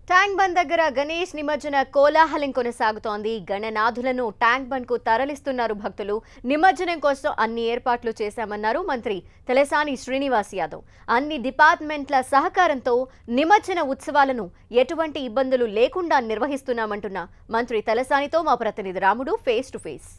tank bund దగ్గర గణేష్ నిమజ్జన కోలాహలం కొనసాగుతోంది గణనాథులను ట్యాంక్ బండ్ కు తరలిస్తున్నారు భక్తులు నిమజ్జనం కోసం అన్ని ఏర్పాట్లు చేశామన్నారు మంత్రి తలసాని శ్రీనివాస్ యాదవ్ అన్ని డిపార్ట్మెంట్ల సహకారంతో నిమజ్జన ఉత్సవాలను ఎటువంటి ఇబ్బందులు లేకుండా నిర్వహిస్తున్నామంటున్న మంత్రి తలసానితో మా ప్రతినిధి రాముడు ఫేస్ టు ఫేస్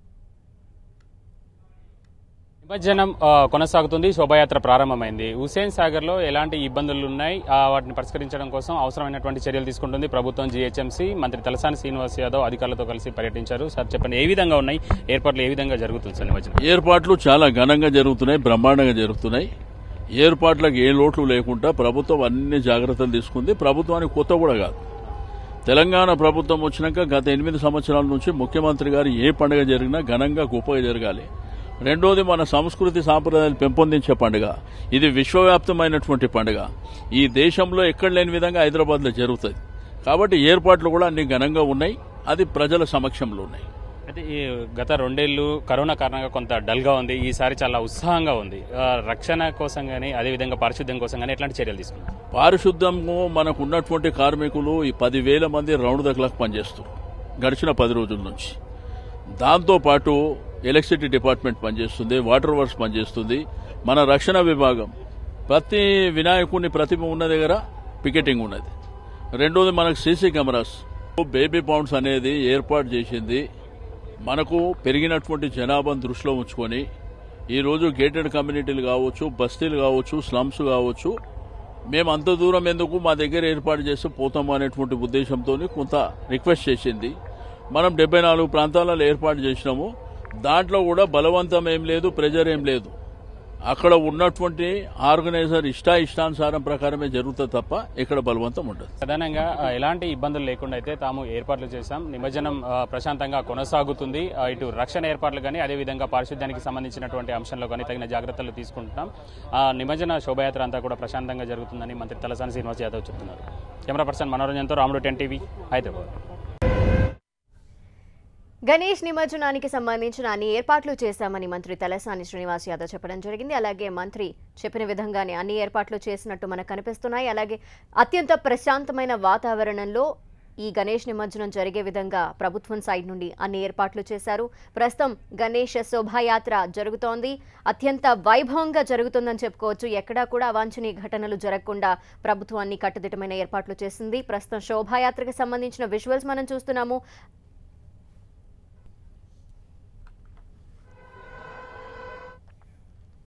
నిమజ్జనం ఆ, కొనసాగుతుంది శోభాయాత్ర ప్రారంభమైంది హుసేన్ సాగర్ లో ఎలాంటి ఇబ్బందులు ఉన్నాయి ఆ, వాటిని పరిష్కరించడం కోసం అవసరమైనటువంటి చర్యలు తీసుకుంటుంది ప్రభుత్వం జీహెచ్ఎంసీ మంత్రి తలసాని శ్రీనివాస్ యాదవ్ అధికారులతో కలిసి పర్యటించారు సార్ చెప్పండి ఏ విధంగా ఉన్నాయి ఏర్పాట్లు ఏ విధంగా జరుగుతుంది సార్ నిమజ్జనం ఏర్పాట్లు చాలా ఘనంగా జరుగుతున్నాయి బ్రహ్మాండంగా జరుగుతున్నాయి ఏర్పాట్లకు ఏ లోట్లు లేకుండా ప్రభుత్వం అన్ని జాగ్రత్తలు తీసుకుంది ప్రభుత్వానికి కొత్త కూడా కాదు తెలంగాణ ప్రభుత్వం వచ్చినాక గత ఎనిమిది సంవత్సరాల నుంచి ముఖ్యమంత్రి గారు ఏ పండుగ జరిగినా ఘనంగా గొప్పగా జరగాలి రెండోది మన సంస్కృతి సాంప్రదాయాలు పెంపొందించే పండుగ ఇది విశ్వవ్యాప్తమైనటువంటి పండుగ ఈ దేశంలో ఎక్కడ లేని విధంగా హైదరాబాద్లో జరుగుతుంది కాబట్టి ఏర్పాట్లు కూడా అన్ని ఘనంగా ఉన్నాయి అది ప్రజల సమక్షంలో ఉన్నాయి అయితే ఈ గత రెండేళ్లు కరోనా కారణంగా కొంత డల్ గా ఉంది ఈసారి చాలా ఉత్సాహంగా ఉంది ఆ, రక్షణ కోసం కానీ అదేవిధంగా పారిశుద్ధ్యం కోసం కానీ ఎట్లాంటి చర్యలు తీసుకున్నారు పారిశుద్ధ్యము మనకు ఉన్నటువంటి కార్మికులు ఈ పదివేల మంది రౌండ్ ద క్లాక్ పనిచేస్తారు గడిచిన పది రోజుల నుంచి దాంతోపాటు ఎలక్ట్రిసిటీ డిపార్ట్మెంట్ పనిచేస్తుంది వాటర్ వర్క్స్ పనిచేస్తుంది మన రక్షణ విభాగం ప్రతి వినాయకుని ప్రతిమ ఉన్న దగ్గర పికెటింగ్ ఉన్నది రెండోది మనకు సీసీ కెమెరాస్ బేబీ పౌండ్స్ అనేది ఏర్పాటు చేసింది మనకు పెరిగినటువంటి జనాభాను దృష్టిలో ఉంచుకొని ఈరోజు గేటెడ్ కమ్యూనిటీలు కావచ్చు బస్తీలు కావచ్చు స్లమ్స్ కావచ్చు మేము అంత దూరం ఎందుకు మా దగ్గర ఏర్పాటు చేస్తే పోతాము అనేటువంటి ఉద్దేశంతో కొంత రిక్వెస్ట్ చేసింది మనం డెబ్బై నాలుగు ప్రాంతాలలో ఏర్పాటు చేసినాము దాంట్లో కూడా బలవంతం ఏం లేదు ప్రెజర్ ఏం లేదు అక్కడ ఉన్నటువంటి ఆర్గనైజర్ ఇష్టా ఇష్టానుసారం ప్రకారమే జరుగుతుంది తప్ప ఇక్కడ బలవంతం ఉండదు ప్రధానంగా ఆ, ఎలాంటి ఇబ్బందులు లేకుండా అయితే తాము ఏర్పాట్లు చేశాం నిమజ్జనం ఆ, ప్రశాంతంగా కొనసాగుతుంది ఆ, ఇటు రక్షణ ఏర్పాట్లు కానీ అదేవిధంగా పారిశుద్ధ్యానికి సంబంధించినటువంటి అంశంలో కానీ తగిన జాగ్రత్తలు తీసుకుంటున్నాం ఆ, నిమజ్జన శోభయాత్ర అంతా కూడా ప్రశాంతంగా జరుగుతుందని మంత్రి తలసాని శ్రీనివాస్ యాదవ్ చెప్తున్నారు కెమెరా పర్సన్ మనోరంజన్తో రాముడు టెన్ టీవీ హైదరాబాద్ గణేష్ నిమజ్జనానికి సంబంధించిన అన్ని ఏర్పాట్లు చేశామని మంత్రి తలసాని శ్రీనివాస్ యాదవ్ చెప్పడం జరిగింది అలాగే మంత్రి చెప్పిన విధంగానే అన్ని ఏర్పాట్లు చేసినట్టు మనకు కనిపిస్తున్నాయి అలాగే అత్యంత ప్రశాంతమైన వాతావరణంలో ఈ గణేష్ నిమజ్జనం జరిగే విధంగా ప్రభుత్వం సైడ్ నుండి అన్ని ఏర్పాట్లు చేశారు ప్రస్తుతం గణేష్ శోభాయాత్ర జరుగుతోంది అత్యంత వైభవంగా జరుగుతుందని చెప్పుకోవచ్చు ఎక్కడా కూడా అవాంఛనీయ ఘటనలు జరగకుండా ప్రభుత్వం అన్ని కట్టుదిట్టమైన ఏర్పాట్లు చేసింది ప్రస్తుతం శోభాయాత్రకు సంబంధించిన విజువల్స్ మనం చూస్తున్నాము